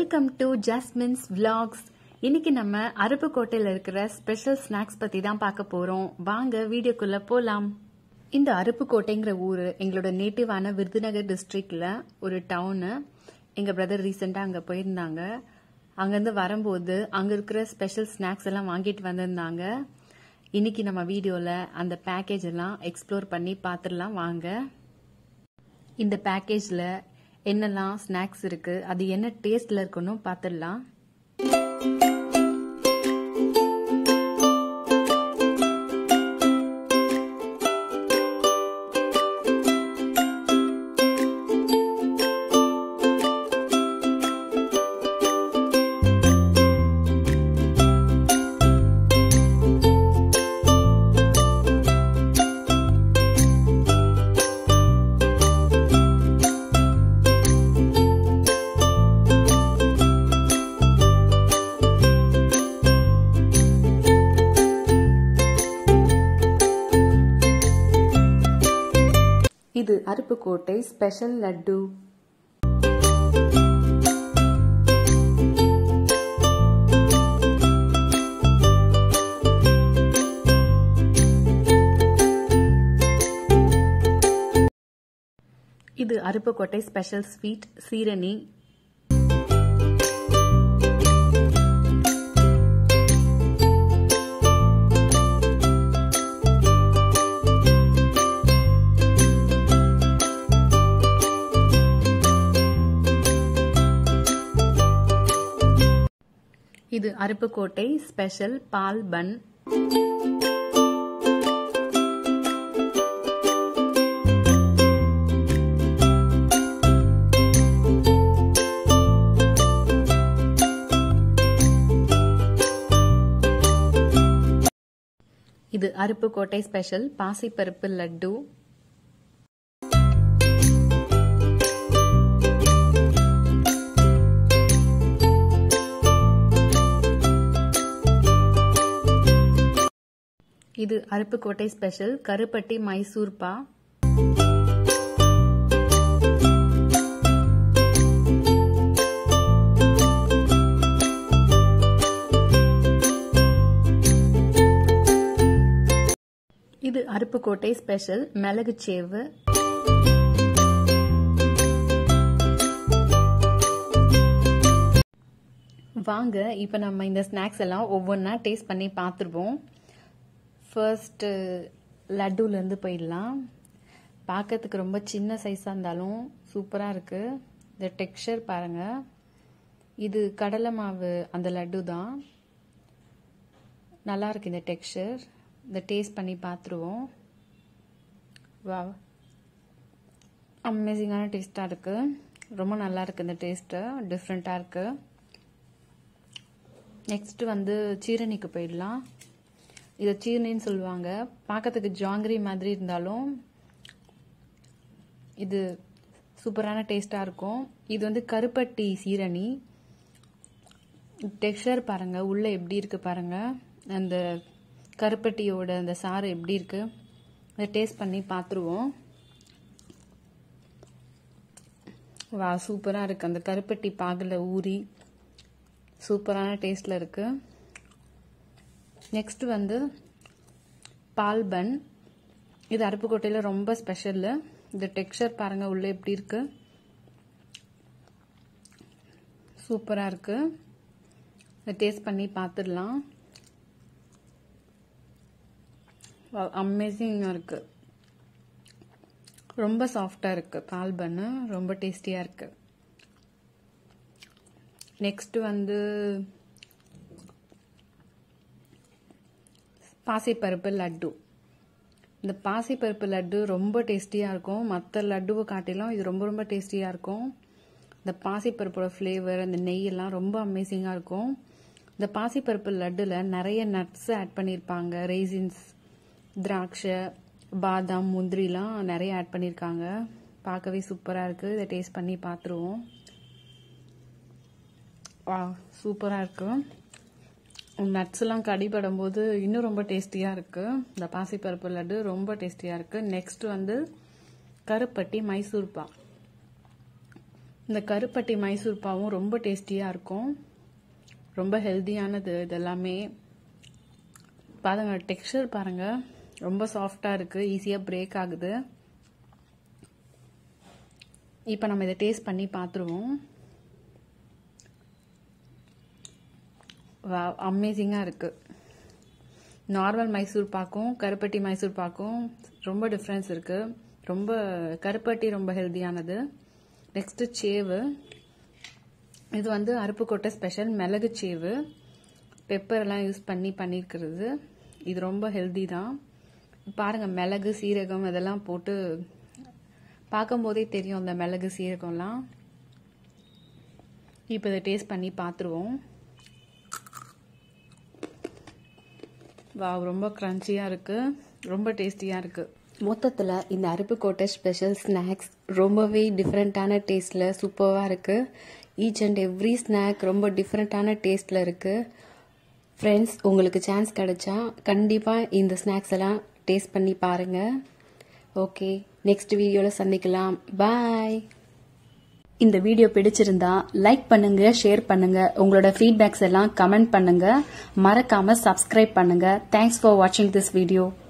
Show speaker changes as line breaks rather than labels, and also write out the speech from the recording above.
welcome to ஜாஸ்மின்ஸ் vlogs இன்னைக்கு நம்ம அருப்புக்கோட்டையில் இருக்கிற ஸ்பெஷல் ஸ்நாக்ஸ் பத்தி தான் பார்க்க போறோம் வாங்க வீடியோக்குள்ள போலாம் இந்த அருப்புக்கோட்டைங்கிற ஊர் எங்களோட நேட்டிவான விருதுநகர் டிஸ்ட்ரிக்ட்ல ஒரு டவுனு எங்க பிரதர் ரீசெண்டா அங்க போயிருந்தாங்க அங்கிருந்து வரும்போது அங்க இருக்கிற ஸ்பெஷல் ஸ்நாக்ஸ் எல்லாம் வாங்கிட்டு வந்திருந்தாங்க இன்னைக்கு நம்ம வீடியோல அந்த பேக்கேஜ் எல்லாம் எக்ஸ்ப்ளோர் பண்ணி பார்த்துடலாம் வாங்க இந்த பேக்கேஜ்ல என்னெல்லாம் ஸ்நாக்ஸ் இருக்கு அது என்ன டேஸ்ட்ல இருக்குன்னு பார்த்துடலாம் இது அருப்புக்கோட்டை ஸ்பெஷல் லட்டு இது அருப்புக்கோட்டை ஸ்பெஷல் ஸ்வீட் சீரணி இது அருப்புக்கோட்டை ஸ்பெஷல் பால் பன் இது அருப்புக்கோட்டை ஸ்பெஷல் பாசிப்பருப்பு லட்டு இது அருப்புக்கோட்டை ஸ்பெஷல் கருப்பட்டி மைசூர் பா இது அருப்புக்கோட்டை ஸ்பெஷல் மிளகு சேவு வாங்க இப்போ நம்ம இந்த ஸ்நாக்ஸ் எல்லாம் ஒவ்வொன்றா டேஸ்ட் பண்ணி பார்த்துருவோம் ஃபர்ஸ்ட்டு லட்டுலேருந்து போயிடலாம் பார்க்கறதுக்கு ரொம்ப சின்ன சைஸாக இருந்தாலும் சூப்பராக இருக்குது இந்த டெக்ஸ்சர் பாருங்கள் இது கடலை மாவு அந்த லட்டு தான் நல்லா இருக்கு இந்த டெக்ஸ்சர் இந்த டேஸ்ட் பண்ணி பார்த்துருவோம் வா அமேசிங்கான டேஸ்ட்டாக இருக்குது ரொம்ப நல்லா இருக்குது இந்த டேஸ்ட்டு டிஃப்ரெண்ட்டாக இருக்குது நெக்ஸ்ட்டு வந்து சீரணிக்கு போயிடலாம் இதை சீரணின்னு சொல்லுவாங்க பார்க்கறதுக்கு ஜாங்கிரி மாதிரி இருந்தாலும் இது சூப்பரான டேஸ்ட்டாக இருக்கும் இது வந்து கருப்பட்டி சீரணி டெக்ஸ்சர் பாருங்கள் உள்ளே எப்படி இருக்குது பாருங்கள் அந்த கருப்பட்டியோட அந்த சாறு எப்படி இருக்குது அதை டேஸ்ட் பண்ணி பார்த்துருவோம் வா சூப்பராக இருக்குது அந்த கருப்பட்டி பாகில் ஊறி சூப்பரான டேஸ்டில் இருக்குது நெக்ஸ்ட் வந்து பால் பன் இது அருப்புக்கோட்டையில் ரொம்ப ஸ்பெஷலு இந்த டெக்ஸ்சர் பாருங்கள் உள்ளே எப்படி இருக்கு சூப்பராக இருக்கு இதை டேஸ்ட் பண்ணி பார்த்துடலாம் அமேசிங்காக இருக்கு ரொம்ப சாஃப்டாக இருக்கு பால் பன்னு ரொம்ப டேஸ்டியாக இருக்கு நெக்ஸ்ட் வந்து பாசிப்பருப்பு லட்டு இந்த பாசிப்பருப்பு லட்டு ரொம்ப டேஸ்டியாக இருக்கும் மற்ற லட்டுவை காட்டிலும் இது ரொம்ப ரொம்ப டேஸ்டியாக இருக்கும் இந்த பாசிப்பருப்போட ஃப்ளேவர் அந்த நெய்யெல்லாம் ரொம்ப அமேசிங்காக இருக்கும் இந்த பாசிப்பருப்பு லட்டில் நிறைய நட்ஸ் ஆட் பண்ணியிருப்பாங்க ரெய்சின்ஸ் திராட்சை பாதாம் முந்திரிலாம் நிறைய ஆட் பண்ணியிருக்காங்க பார்க்கவே சூப்பராக இருக்குது இதை டேஸ்ட் பண்ணி பார்த்துருவோம் வா சூப்பராக இருக்குது நட்ஸ்லாம் கடிபடும் போது இன்னும் ரொம்ப டேஸ்டியாக இருக்குது இந்த பாசிப்பருப்பு லட்டு ரொம்ப டேஸ்டியாக இருக்குது நெக்ஸ்ட் வந்து கருப்பட்டி மைசூர் பா இந்த கருப்பட்டி மைசூர் பாவும் ரொம்ப டேஸ்டியாக இருக்கும் ரொம்ப ஹெல்த்தியானது இது எல்லாமே பாருங்க டெக்ஸ்டர் பாருங்க ரொம்ப சாஃப்டாக இருக்குது ஈஸியாக பிரேக் ஆகுது இப்போ நம்ம இதை டேஸ்ட் பண்ணி பார்த்துருவோம் வா அமேசிங்காக இருக்குது நார்மல் மைசூர் பாக்கும் கருப்பட்டி மைசூர் பாக்கும் ரொம்ப டிஃப்ரென்ஸ் இருக்குது ரொம்ப கருப்பட்டி ரொம்ப ஹெல்த்தியானது நெக்ஸ்ட்டு சேவு இது வந்து அருப்புக்கோட்டை ஸ்பெஷல் மிளகு சேவு பெப்பர் எல்லாம் யூஸ் பண்ணி பண்ணியிருக்கிறது இது ரொம்ப ஹெல்தி தான் பாருங்கள் மிளகு சீரகம் இதெல்லாம் போட்டு பார்க்கும்போதே தெரியும் அந்த மிளகு சீரகம்லாம் இப்போ இதை டேஸ்ட் பண்ணி பார்த்துருவோம் வா ரொம்ப க்ரன்ச்சியாக இருக்குது ரொம்ப டேஸ்டியாக இருக்குது மொத்தத்தில் இந்த அருப்புக்கோட்டை ஸ்பெஷல் ஸ்நாக்ஸ் ரொம்பவே டிஃப்ரெண்ட்டான டேஸ்ட்டில் சூப்பராக இருக்குது ஈச் அண்ட் எவ்ரி ஸ்நாக் ரொம்ப டிஃப்ரெண்ட்டான டேஸ்ட்டில் இருக்குது ஃப்ரெண்ட்ஸ் உங்களுக்கு சான்ஸ் கிடைச்சா கண்டிப்பாக இந்த ஸ்நாக்ஸ் எல்லாம் டேஸ்ட் பண்ணி பாருங்கள் ஓகே நெக்ஸ்ட் வீடியோவில் சந்திக்கலாம் பாய் இந்த வீடியோ பிடிச்சிருந்தா லைக் பண்ணுங்க ஷேர் பண்ணுங்க உங்களோட ஃபீட்பேக்ஸ் எல்லாம் கமெண்ட் பண்ணுங்க மறக்காம சப்ஸ்கிரைப் பண்ணுங்க தேங்க்ஸ் ஃபார் வாட்சிங் திஸ் வீடியோ